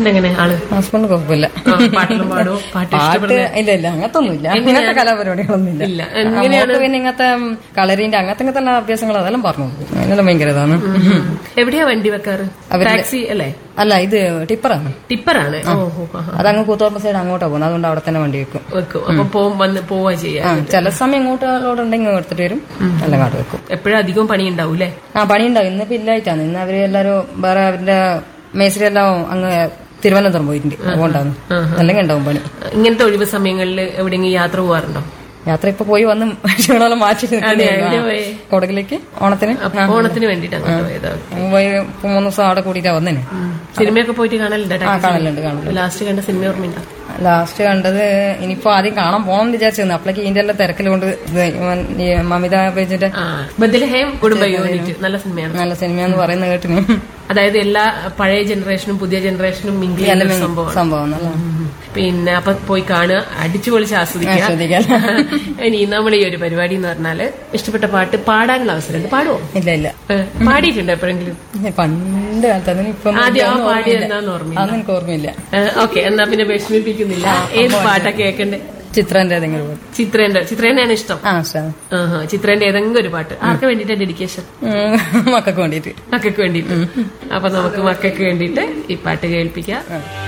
Husband എങ്ങനെ ആള് husband കുഴപ്പമില്ല ആ, പാട്ടെല്ലാം പാടുമോ പാട്ട് പാട്ട് ഇഷ്ടപ്പെടുന്ന ഇല്ല ഇല്ല അങ്ങനത്തെ ഒന്നുമില്ല അങ്ങനത്തെ കലാപരിപാടികളൊന്നും ഇല്ല ഇല്ല ആ, മോൾക്ക് പിന്നെ ഇങ്ങനത്തെ കളറിന്റെ അങ്ങനത്തെ അങ്ങനത്തെ എല്ലാ അഭ്യാസങ്ങൾ അതെല്ലാം പറഞ്ഞു കൊടുക്കും. അതിനെല്ലാം ഭയങ്കര ഇതാണ് എവിടെയാ വണ്ടി വെക്കാറ് ടാക്സി അല്ലേ അല്ല ഇത് ടിപ്പറാണ് ടിപ്പറാണ് ഓ ഓ, ആ, ആ. അതങ്ങ് കൂത്തോർമ്മ സൈഡ് അങ്ങോട്ടാ പോകുന്നത് അതുകൊണ്ട് അവിടെ തന്നെ വണ്ടി വെക്കും വെക്കും അപ്പൊ പോവും വന്ന് പോവാ ചെയ്യാ ആ ചില സമയം ഇങ്ങോട്ട് ലോഡ് ഉണ്ടെങ്കിൽ എടുത്തിട്ട് വരും എല്ലാം കാട്ട് വെക്കും എപ്പോഴും അധികം പണി ഉണ്ടാവൂലേ ആ പണിയുണ്ടാവും ഇന്ന് ഇല്ലായിട്ടാണ് ഇന്ന് അവര് എല്ലാരും വേറെ അവരുടെ മേസ്ത്രി എല്ലാം അങ്ങ് തിരുവനന്തപുരം പോയിട്ടുണ്ട് അതുകൊണ്ടാണ് അല്ലെങ്കിൽ ഉണ്ടാവും പണി ഇങ്ങനത്തെ ഒഴിവ് സമയങ്ങളിൽ എവിടെയെങ്കിലും യാത്ര പോവാറുണ്ടോ യാത്ര ഇപ്പൊ പോയി വന്ന് ക്ഷീണമെല്ലാം മാറ്റി അതെ, എവിടെ പോയി? കൊടകിലേക്ക് ഓണത്തിന് അപ്പൊ ഓണത്തിന് വേണ്ടിട്ട് അങ്ങോട്ട് പോയതാ അങ്ങ് പോയി ഇപ്പൊ മൂന്ന് ദിവസം അവിടെ കൂടിയിട്ടാ വന്നേനെ സിനിമയൊക്കെ പോയിട്ട് കാണലുണ്ടോ ആ കാണലുണ്ട് കാണലുണ്ട് ലാസ്റ്റ് കണ്ട സിനിമ ഓർമ്മയുണ്ടോ ലാസ്റ്റ് കണ്ടത് ഇനിയിപ്പോ ആദ്യം കാണാൻ പോകണം വിചാരിച്ചിരുന്നു അപ്പോഴേക്ക് ഇതിന്റെ എല്ലാം തിരക്കിൽ കൊണ്ട് ഇത് ഇവൻ ഈ മമിത പേജിന്റെ ആ ബദലഹേം കുടുംബ യൂണിറ്റ് നല്ല സിനിമയാണ് നല്ല സിനിമയെന്ന് പറയുന്ന കേട്ടിന് അതായത് എല്ലാ പഴയ ജനറേഷനും പുതിയ ജനറേഷനും മിങ്കിൾ ചെയ്യുന്ന ഒരു സംഭവമാണ് സംഭവം നല്ല പിന്നെ അപ്പൊ പോയി കാണുക അടിച്ചു പൊളിച്ച് ആസ്വദിക്കുക ആസ്വദിക്കാം. ഇനി നമ്മൾ ഈ ഒരു പരിപാടി എന്ന് പറഞ്ഞാല് ഇഷ്ടപ്പെട്ട പാട്ട് പാടാനുള്ള അവസരമുണ്ട് പാടുവോ ഇല്ല ഇല്ല ഏ, പാടിയിട്ടുണ്ടോ എപ്പോഴെങ്കിലും പണ്ട് കാലത്ത് അതിന് ഇപ്പൊ ആദ്യം ആ പാടിയത് എന്താന്ന് ഓർമ്മയില്ല അതൊന്നും എനിക്ക് ഓർമ്മയില്ല ഓക്കെ എന്നാ പിന്നെ വിഷമിപ്പിക്കുന്നില്ല ഏത് പാട്ടാ കേൾക്കണ്ടേ ചിത്രന്റെ ഏതെങ്കിലും പാട്ട്. ചിത്രേന്റെ ചിത്രേനെയാണ് ഇഷ്ടം ആ ഇഷ്ടമാണ് ആഹാ, ചിത്രേന്റെ ഏതെങ്കിലും ഒരു പാട്ട് ആർക്ക് വേണ്ടിട്ടാ ഡെഡിക്കേഷൻ മക്കൾക്ക് വേണ്ടിയിട്ട് മക്കൾക്ക് വേണ്ടിട്ട് അപ്പൊ നമുക്ക് മക്കൾക്ക് വേണ്ടിട്ട് ഈ പാട്ട് കേൾപ്പിക്കാം